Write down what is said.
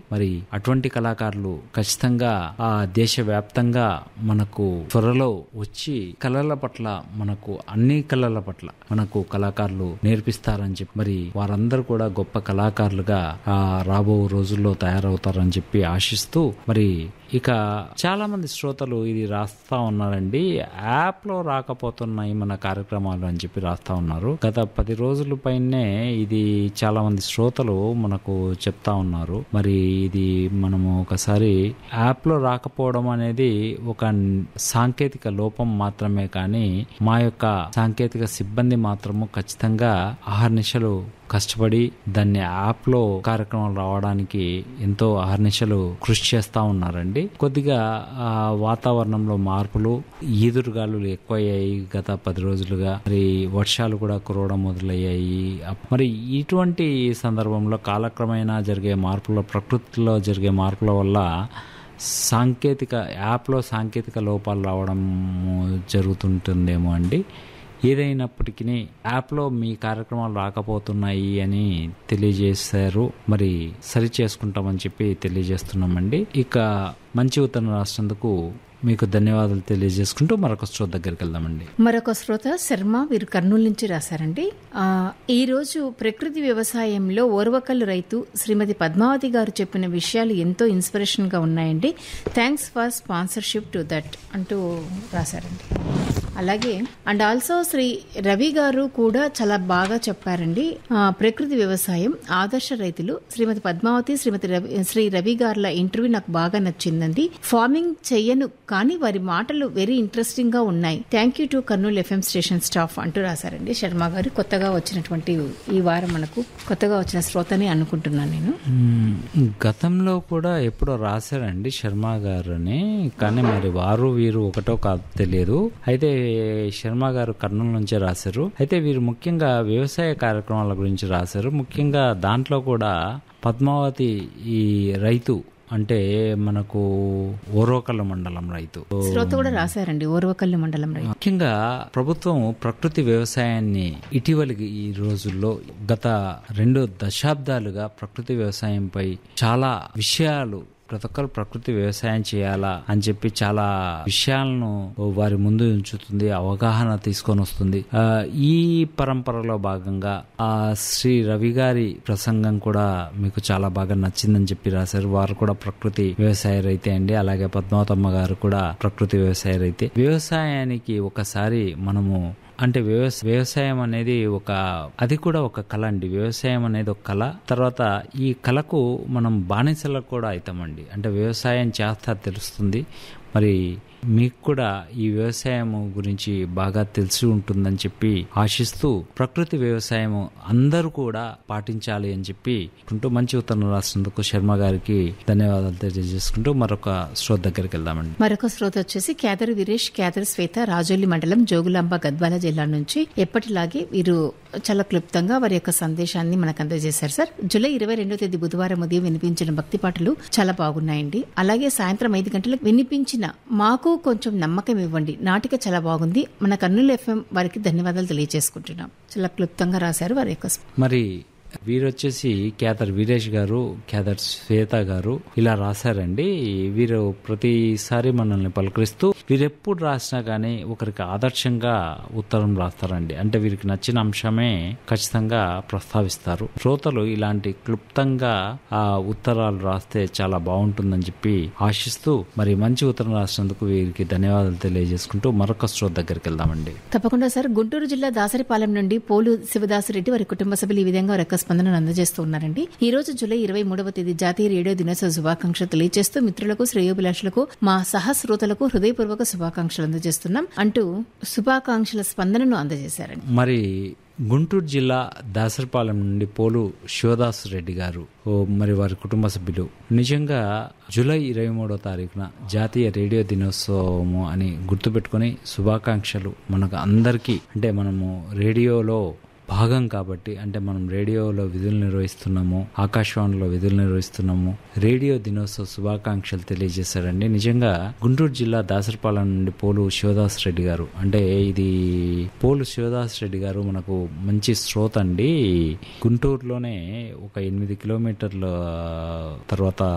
మరి అటువంటి కళాకారులు ఖచ్చితంగా ఆ దేశవ్యాప్తంగా మనకు త్వరలో వచ్చి కళల పట్ల మనకు అన్ని కళల పట్ల మనకు కళాకారులు నేర్పిస్తారని చెప్పి మరి వారందరూ కూడా గొప్ప కళాకారులుగా ఆ రాబో రోజుల్లో తయారవుతారని చెప్పి ఆశిస్తూ మరి ఇక చాలా మంది శ్రోతలు ఇది రాస్తా ఉన్నారండి యాప్ లో రాకపోతున్నాయి మన కార్యక్రమాలు అని చెప్పి రాస్తా ఉన్నారు గత పది రోజుల పైనే ఇది చాలా మంది శ్రోతలు మనకు చెప్తా ఉన్నారు మరి ఇది మనము ఒకసారి యాప్ లో రాకపోవడం అనేది ఒక సాంకేతిక లోపం మాత్రమే కానీ మా యొక్క సాంకేతిక సిబ్బంది మాత్రము ఖచ్చితంగా ఆహర్నిశలు కష్టపడి దాన్ని యాప్ లో కార్యక్రమాలు రావడానికి ఎంతో అహర్నిశలు కృషి చేస్తా ఉన్నారండి కొద్దిగా ఆ వాతావరణంలో మార్పులు ఈదురుగాలు ఎక్కువయ్యాయి గత పది రోజులుగా మరి వర్షాలు కూడా కురవడం మొదలయ్యాయి మరి ఇటువంటి సందర్భంలో కాలక్రమేణా జరిగే మార్పుల ప్రకృతిలో జరిగే మార్పుల వల్ల సాంకేతిక యాప్లో సాంకేతిక లోపాలు రావడం జరుగుతుంటుందేమో అండి ఏదైనప్పటికీ యాప్లో మీ కార్యక్రమాలు రాకపోతున్నాయి అని తెలియజేశారు మరి సరి చేసుకుంటామని చెప్పి తెలియజేస్తున్నామండి ఇక మంచి ఉత్తరం రాసినందుకు మీకు ధన్యవాదాలు తెలియజేసుకుంటూ మరొక శ్రోత దగ్గరికి వెళ్దామండి మరొక శ్రోత శర్మ వీరు కర్నూలు నుంచి రాశారండి ఆ, ఈ రోజు ప్రకృతి వ్యవసాయంలో ఓర్వకల్లు రైతు శ్రీమతి పద్మావతి గారు చెప్పిన విషయాలు ఎంతో ఇన్స్పిరేషన్ గా ఉన్నాయండి thanks for sponsorship to that అంటూ రాశారండి అలాగే అండ్ ఆల్సో శ్రీ రవి గారు కూడా చాలా బాగా చెప్పారండి ఆ, ప్రకృతి వ్యవసాయం ఆదర్శ రైతులు శ్రీమతి పద్మావతి శ్రీమతి రవి శ్రీ రవి గారుల ఇంటర్వ్యూ నాకు బాగా నచ్చిందండి ఫార్మింగ్ చెయ్యను కానీ వారి మాటలు వెరీ ఇంట్రెస్టింగ్ గా ఉన్నాయి thank you to Kurnool FM station staff అంటూ రాశారండి శర్మ గారు కొత్తగా వచ్చినటువంటి ఈ వారం మనకు కొత్తగా వచ్చిన శ్రోతని అనుకుంటున్నాను నేను మ్మ్. గతంలో కూడా ఎప్పుడో రాశారండి శర్మ గారని కానీ మరి వారు వీరు ఒకటో కాదు తెలియదు అయితే శర్మ గారు కర్నూలు నుంచే రాశారు అయితే వీరు ముఖ్యంగా వ్యవసాయ కార్యక్రమాల గురించి రాశారు ముఖ్యంగా దాంట్లో కూడా పద్మావతి ఈ రైతు అంటే మనకు ఓరోకల మండలం రైతు శ్రోత కూడా రాశారండి ఓర్వకల్లు మండలం రైతు ముఖ్యంగా ప్రభుత్వం ప్రకృతి వ్యవసాయాన్ని ఇటీవలి ఈ రోజుల్లో గత రెండు దశాబ్దాలుగా ప్రకృతి వ్యవసాయంపై చాలా విషయాలు ప్రతి ఒక్కరు ప్రకృతి వ్యవసాయం చేయాలా అని చెప్పి చాలా విషయాలను వారి ముందు ఉంచుతుంది అవగాహన తీసుకొని వస్తుంది ఆ, ఈ పరంపరలో భాగంగా ఆ శ్రీ రవి గారి ప్రసంగం కూడా మీకు చాలా బాగా నచ్చిందని చెప్పి రాశారు వారు కూడా ప్రకృతి వ్యవసాయ రైతే అండి అలాగే పద్మావతమ్మ గారు కూడా ప్రకృతి వ్యవసాయ రైతే వ్యవసాయానికి ఒకసారి మనము అంటే వ్యవస వ్యవసాయం అనేది ఒక అది కూడా ఒక కళ అండి వ్యవసాయం అనేది ఒక కళ తర్వాత ఈ కళకు మనం బానిసలకు కూడా అవుతామండి అంటే వ్యవసాయం చేస్తా తెలుస్తుంది మరి మీకు కూడా ఈ వ్యవసాయం గురించి బాగా తెలిసి ఉంటుందని చెప్పి ఆశిస్తూ ప్రకృతి వ్యవసాయం అందరూ కూడా పాటించాలి అని చెప్పి కుంటూ మంచి ఉత్తరం రాసినందుకు శర్మ గారికి ధన్యవాదాలు తెలియజేసుకుంటూ మరొక శ్రోత దగ్గరికి వెళ్దామండి మరొక శ్రోత వచ్చేసి కేదర్ వీరేష్ కేదర్ శ్వేత రాజోలి మండలం జోగులాంబ గద్వాల జిల్లా నుంచి ఎప్పటిలాగే వీరు చాలా క్లుప్తంగా వారి యొక్క సందేశాన్ని మనకు అందజేశారు సార్ జూలై ఇరవై రెండో తేదీ బుధవారం ఉదయం వినిపించిన భక్తి పాటలు చాలా బాగున్నాయండి అలాగే సాయంత్రం ఐదు గంటలకు వినిపించిన మాకు కొంచెం నమ్మకం ఇవ్వండి నాటిక చాలా బాగుంది మన కర్నూలు ఎఫ్ఎం వారికి ధన్యవాదాలు తెలియజేసుకుంటున్నాం చాలా క్లుప్తంగా రాశారు వారి యొక్క మరి వీరొచ్చేసి క్యాదర్ వీరేష్ గారు క్యాదర్ శ్వేత గారు ఇలా రాశారండి వీరు ప్రతిసారి మనల్ని పలకరిస్తూ వీరెప్పుడు రాసినా కానీ ఒకరికి ఆదర్శంగా ఉత్తరం రాస్తారండి అంటే వీరికి నచ్చిన అంశమే ఖచ్చితంగా ప్రస్తావిస్తారు శ్రోతలు ఇలాంటి క్లుప్తంగా ఆ ఉత్తరాలు రాస్తే చాలా బాగుంటుందని చెప్పి ఆశిస్తూ మరి మంచి ఉత్తరం రాసినందుకు వీరికి ధన్యవాదాలు తెలియజేసుకుంటూ మరొక శ్రోత దగ్గరికి వెళ్దామండి తప్పకుండా సార్ గుంటూరు జిల్లా దాసరిపాలెం నుండి పోలు శివదాసరెడ్డి వారి కుటుంబ సభ్యులు ఈ విధంగా వారి యొక్క స్పందనను అందజేస్తూ ఉన్నారండి ఈ రోజు జూలై ఇరవై మూడవ తేదీ జాతీయ రేడియో దినోత్సవ శుభాకాంక్షలు తెలియజేస్తూ మిత్రులకు శ్రేయోభిలాషులకు మా సహస్రోతలకు హృదయపూర్వక శుభాకాంక్షలు అందజేస్తున్నాం అంటూ శుభాకాంక్షల స్పందనను అందజేశారండి మరి గుంటూరు జిల్లా దాసరపాలెం నుండి పోలు శివదాస్ రెడ్డి గారు ఓ మరి వారి కుటుంబ సభ్యులు నిజంగా జూలై ఇరవై మూడో తారీఖున జాతీయ రేడియో దినోత్సవము అని గుర్తుపెట్టుకొని శుభాకాంక్షలు మనకు అందరికీ అంటే మనము రేడియోలో భాగం కాబట్టి అంటే మనం రేడియోలో విధులు నిర్వహిస్తున్నాము ఆకాశవాణిలో విధులు నిర్వహిస్తున్నాము రేడియో దినోత్సవ శుభాకాంక్షలు తెలియజేశారండి నిజంగా గుంటూరు జిల్లా దాసరపాలెం నుండి పోలు శివదాస్ రెడ్డి గారు అంటే ఇది పోలు శివదాస్ రెడ్డి గారు మనకు మంచి శ్రోత అండి గుంటూరులోనే ఒక ఎనిమిది కిలోమీటర్ల తర్వాత